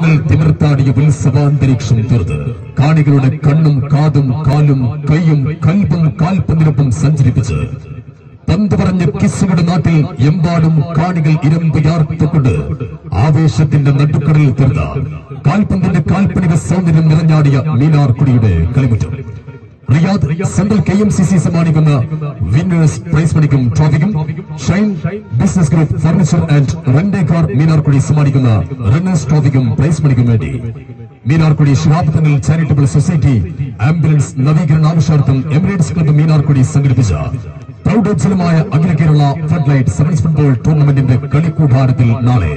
ആരവങ്ങൾ തിമിർത്താടിയ ഉത്സവാന്തരീക്ഷം തീർത്ത് കാണികളുടെ കണ്ണും കാതും കാലും കൈയും കൽബും കാൽപ്പന്തിനൊപ്പം സഞ്ചരിപ്പിച്ച് പന്ത് പറഞ്ഞ കിസ്സുകളുടെ നാട്ടിൽ എമ്പാടും കാണികൾ ഇരമ്പയാർത്തുകൊണ്ട് ആവേശത്തിന്റെ നടുക്കടലിൽ തീർത്ത കാൽപന്തിന്റെ കാൽപ്പനിക സൗന്ദര്യം നിറഞ്ഞാടിയ മീനാർക്കുടിയുടെ കളിമുറ്റം Riyadh central K M C C സമ്മാനിക്കുന്ന വിന്നേഴ്സ് പ്രൈസ് മണിക്കും ട്രോഫിക്കും shine business group furniture and rent a car Meenarkudi സമ്മാനിക്കുന്ന റണ്ണേഴ്സ് ട്രോഫിക്കും പ്രൈസ് മണിക്കും വേണ്ടി മീനാർക്കുടി ശിഹാബ്ദങ്ങൾ ചാരിറ്റബിൾ സൊസൈറ്റി ആംബുലൻസ് നവീകരണ ആവശ്യാർത്ഥം എമിറേറ്റ്സ് ക്ലബ്ബ് മീനാർക്കുടി സംഘടിപ്പിച്ച പ്രൗഢോജ്വലമായ അഖില Kerala flood light sevens football ടൂർണമെന്റിന്റെ കളിക്കൂടാരത്തിൽ നാളെ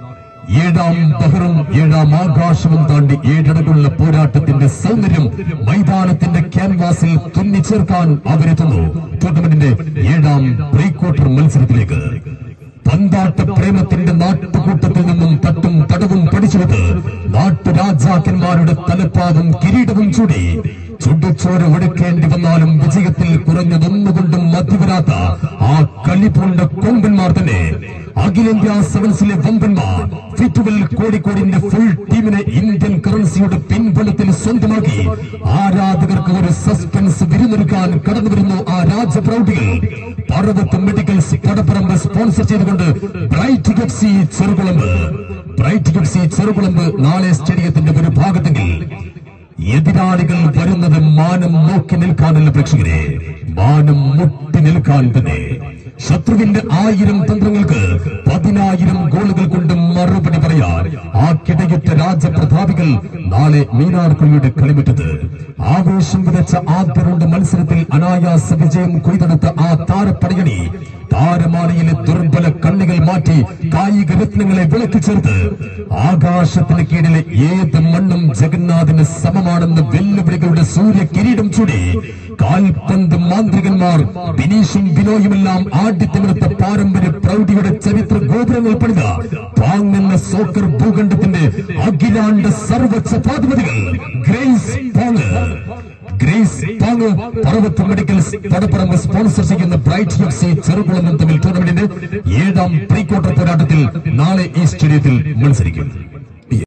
ഏഴാം ബഹറും ഏഴാം ആകാശവും താണ്ടി ഏഴടകുള്ള പോരാട്ടത്തിന്റെ സൗന്ദര്യം മൈതാനത്തിന്റെ ക്യാൻവാസിൽ തുന്നിച്ചേർക്കാൻ അവരെത്തുന്നു ടൂർണമെന്റിന്റെ ഏഴാം പ്രീ ക്വാർട്ടർ മത്സരത്തിലേക്ക് പന്താട്ട പ്രേമത്തിന്റെ നാട്ടുകൂട്ടത്തിൽ നിന്നും തട്ടും തടവും പഠിച്ചുകൊണ്ട് നാട്ടുരാജാക്കന്മാരുടെ തലപ്പാവും കിരീടവും ചൂടി ചുടുച്ചോര ഒടുക്കേണ്ടി വന്നാലും വിജയത്തിൽ കുറഞ്ഞതൊന്നുകൊണ്ടും മധ്യവരാത്ത ആ കളിപൂണ്ട കൊമ്പന്മാർ തന്നെ അഖിലേന്ത്യാ സെവൻസിലെ വമ്പന്മാർ ഫിറ്റുവൽ കോഴിക്കോടിന്റെ ഫുൾ ടീമിനെ ഇന്ത്യൻ കറൻസിയുടെ പിൻബലത്തിൽ സ്വന്തമാക്കി ആരാധകർക്ക് ഒരു സസ്പെൻസ് വിരുന്നൊരുക്കാൻ കടന്നു വരുന്നു ആ രാജപ്രൗഢികൾ പർവ്വത്ത് മെഡിക്കൽസ് പടപ്പറമ്പ് സ്പോൺസർ ചെയ്തുകൊണ്ട് bright F C Cherukulamba bright F C Cherukulamba നാളെ സ്റ്റേഡിയത്തിന്റെ ഒരു ഭാഗത്തെങ്കിൽ എതിരാളികൾ വരുന്നത് മാനം നോക്കി നിൽക്കാനല്ല പ്രേക്ഷകരെ മാനം മുട്ടി നിൽക്കാൻ തന്നെ ശത്രുവിന്റെ ആയിരം തന്ത്രങ്ങൾക്ക് പതിനായിരം ഗോളുകൾ കൊണ്ട് മറുപടി പറയാൻ ആ കിടയുറ്റ രാജപ്രതാപികൾ നാളെ മീനാർക്കുഴിയുടെ കളിമുറ്റത്ത് ആവേശം വിതച്ച ആദ്യ റൗണ്ട് മത്സരത്തിൽ അനായാസ വിജയം കൊയ്തെടുത്ത ആ താരപ്പടയണി താരമാലയിലെ ദുർബല കണ്ണികൾ മാറ്റി കായിക രത്നങ്ങളെ വിളക്കി ചേർത്ത് ആകാശത്തിന് കീഴിലെ ഏത് മണ്ണും ജഗന്നാഥിന് സമമാണെന്ന് വെല്ലുവിളികളുടെ സൂര്യ കിരീടം ചൂടി കാൽപന്ത് മാന്ത്രികന്മാർ ബിനീഷും ബിനോയുമെല്ലാം ആടിത്തിമിർത്ത പാരമ്പര്യ പ്രൗഢിയുടെ ചരിത്ര ഗോപുരങ്ങൾ പണിത പാങ്ങെന്ന സോക്കർ ഭൂഖണ്ഡത്തിന്റെ അഖിലാണ്ട സർവ ചപാധിപതികൾ grace Pang grace Pang Parvath medicals Padapparamba sponsor ചെയ്യുന്ന ബ്രൈറ്റ് എഫ് സി ചെറുകുളമ്പം തമ്മിൽ ടൂർണമെന്റിന്റെ ഏഴാം പ്രീ ക്വാർട്ടർ പോരാട്ടത്തിൽ നാളെ ഈ സ്റ്റേഡിയത്തിൽ മത്സരിക്കും